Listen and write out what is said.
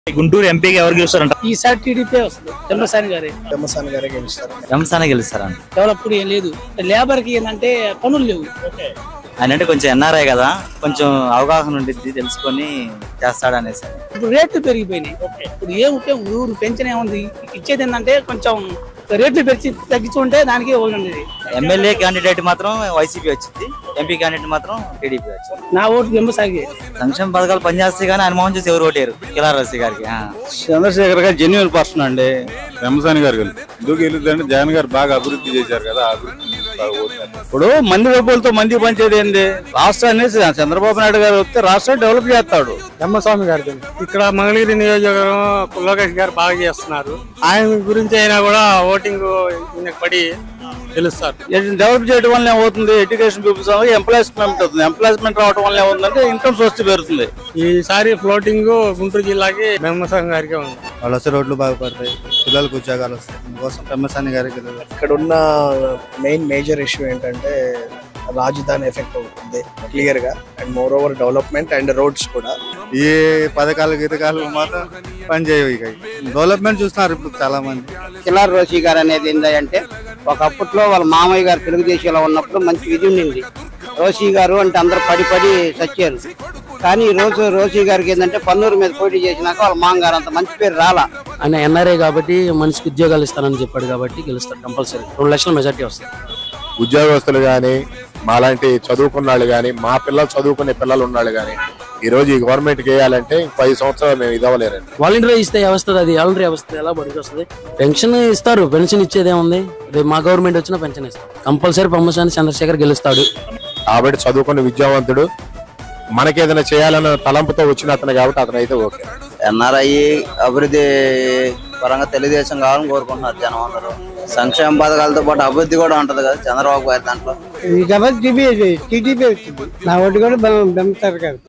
గుంటూరు ఎంపీకి ఎవరు గెలుస్తారంట ఈసారి టీడీపీ వస్తుంది చంద్రసాని గారి బ్రహ్మసాని గారే గెలుస్తారు రంసానే గెలుస్తారంట డెవలప్డ్ ఏం లేదు లేబర్ కి ఏంటంటే పనులు లేవు ఆయన అంటే కొంచెం ఎన్ఆర్ఐ కదా కొంచెం అవగాహన ఉండిద్ది తెలుసుకొని చేస్తాడనేసి ఇప్పుడు రేట్లు పెరిగిపోయినాయి ఇప్పుడు ఏం ఉపయోగం ఊరు పెంచిన ఏముంది ఇచ్చేది ఏంటంటే కొంచెం రేట్లు పెంచి తగ్గించుకుంటే దానికి ఉండేది ఎమ్మెల్యే క్యాండిడేట్ మాత్రం వైసీపీ వచ్చింది ఎంపీ క్యాండిడేట్ మాత్రం టీడీపీ వచ్చింది నా ఓటు ఎంబసాగి సంక్షేమ పథకాలు పనిచేస్తాయి కానీ ఆయన మోహన్ చూసి ఎవరు ఓటేరు కిలారసి గారికి ఆ. చంద్రశేఖర్ గారు జెన్యున్ పర్సన్ అండి వెంబసాని గారు గెలుస్తారు ఎందుకు గెలుద్దంటే జగన్ గారు బాగా అభివృద్ధి చేశారు కదా ఆ అభివృద్ధి బాగా ఓట్లేదు. ఇప్పుడు మంది డబ్బులతో మంది పంచేది ఏంది రాష్ట్రాన్ని చంద్రబాబు నాయుడు గారు వస్తే రాష్ట్రం డెవలప్ చేస్తాడు బ్రహ్మస్వామి గారి ఇక్కడ మంగళగిరి నియోజకవర్గం లోకేష్ గారు బాగా చేస్తున్నారు ఆయన గురించి అయినా కూడా ఓటింగ్ ఈయనకు పడి గెలుస్తారు డెవలప్ చేయడం వల్ల ఏమవుతుంది ఎడ్యుకేషన్ పీపుల్స్ ఎంప్లాయ్మెంట్ అవుతుంది ఎంప్లాయ్మెంట్ రావడం వల్ల ఏమవుతుందంటే ఇన్కమ్ సోర్స్ పెరుగుతుంది ఈసారి ఫ్లోటింగ్ గుంటూరు జిల్లాకి బ్రహ్మసంగ గారికి ఉంది వాళ్ళు వస్తే రోడ్లు బాగుపడతాయి పిల్లలకు ఉద్యోగాలు వస్తాయి అందుకోసం బ్రహ్మసాని గారికి గెలవాలి. ఇక్కడ ఉన్న మెయిన్ మేజర్ ఇష్యూ ఏంటంటే రాజధాని ఎఫెక్ట్ అవుతుంది క్లియర్ గా and more over development and roads కూడా ఈ పథకాలు గితకాలు మాత్రం పనిచేయవు ఇక డెవలప్మెంట్ చూస్తున్నారు ఇప్పుడు చాలా మంది కిలార్ రోషి గారు అనేది ఏంటంటే ఒకప్పట్లో వాళ్ళ మామయ్య గారు తెలుగుదేశంలో ఉన్నప్పుడు మంచి విధి ఉండింది రోషి గారు అంటే అందరూ పడి పడి చచ్చారు కానీ ఈ రోజు రోషి గారికి ఏంటంటే పన్నూరు మీద పోటీ చేసినాక వాళ్ళ మామగారు అంత మంచి పేరు రాలా ఆయన ఎన్ఆర్ఐ కాబట్టి మనిషికి ఉద్యోగాలు ఇస్తానని చెప్పాడు కాబట్టి గెలుస్తాడు కంపల్సరీ రెండు లక్షల మెజార్టీ వస్తుంది ఉద్యోగస్తులు కానీ మాలాంటి చదువుకున్న వాళ్ళు కానీ మా పిల్లలు చదువుకునే పిల్లలు ఉన్నాళ్ళు కానీ ఈ రోజు ఈ గవర్నమెంట్కి వేయాలంటే ఇంకో ఐదు సంవత్సరాలు మేము ఇదవ్వలేరండి వాలంటీర్ ఇస్తే వస్తుంది అది వాలంటీర్ వస్తుంది ఎలా బడికి వస్తుంది పెన్షన్ ఇస్తారు పెన్షన్ ఇచ్చేదే ఉంది రేపు మా గవర్నమెంట్ వచ్చినా పెన్షన్ ఇస్తారు కంపల్సరీ ప్రమోషన్ చంద్రశేఖర్ గెలుస్తాడు కాబట్టి చదువుకున్న విద్యావంతుడు మనకేదైనా చేయాలన్న తలంపుతో వచ్చిన అతను కాబట్టి అతను అయితే ఓకే ఎన్ఆర్ఐ అభివృద్ధి పరంగా తెలుగుదేశం కావాలని కోరుకుంటున్నారు జనం అందరూ సంక్షేమ పథకాలతో పాటు అభివృద్ధి కూడా ఉంటది కదా చంద్రబాబు గారి దాంట్లో టీడీపీ వచ్చింది నా ఓటు కూడా బ్రహ్మసారి గారు